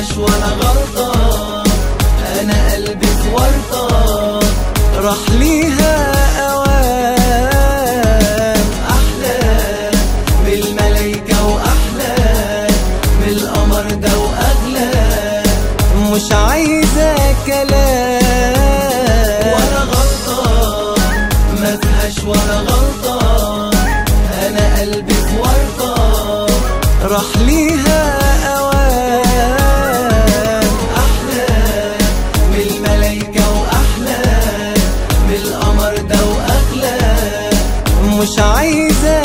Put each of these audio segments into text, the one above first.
فيهاش ولا غلطة أنا قلبي في ورطة راح ليها أوان أحلى من الملايكة وأحلى من القمر ده وأغلى مش عايزة كلام ولا غلطة ما فيهاش ولا غلطة أنا قلبي في ورطة راح ليها أوان أحلى من الملايكة وأحلى من القمر ده وأغلى مش عايزة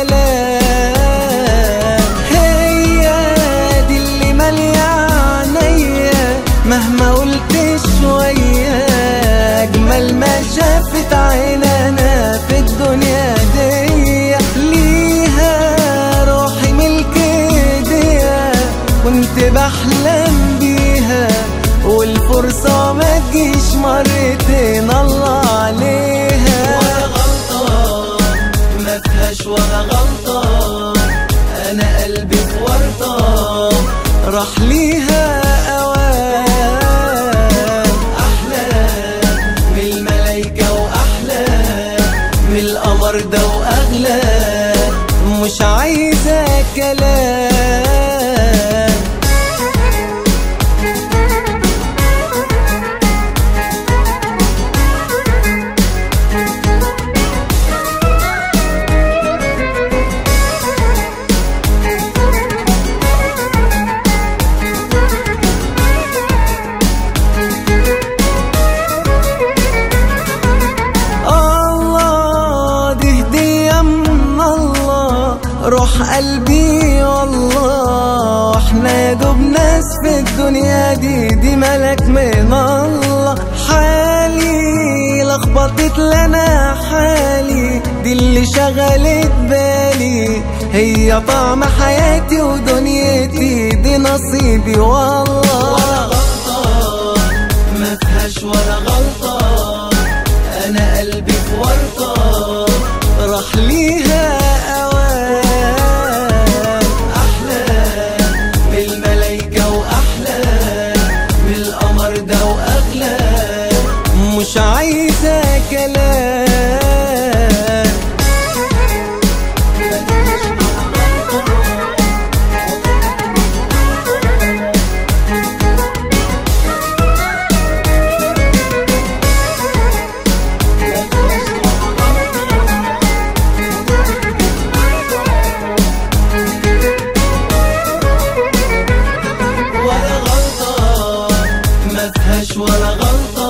كلام هي دي اللي مالية عينيا مهما قلت شوية أجمل ما شافت عيننا في الدنيا دي ليها روحي ملك ايديها كنت بحلم بيها والفرصة ما تجيش مرتين الله عليها ولا غلطة ما فيهاش ولا غلطة أنا قلبي في ورطة راح ليها أوان أحلى من الملايكة وأحلى من القمر ده وأغلى مش عايزة كلام الله دي هدية من الله روح قلبي والله واحنا يا دوب ناس في الدنيا دي دي ملك من الله حالي لخبطت لنا حالي دي اللي شغلت بالي هي طعم حياتي ودنيتي دي نصيبي والله ولا غلطة ما فيهاش ولا غلطة انا قلبي في ورطة راح ليها اوان احلى من الملايكة واحلى من القمر ده واغلى مش عايزة كلام ولا غلطة ما فيهاش ولا غلطة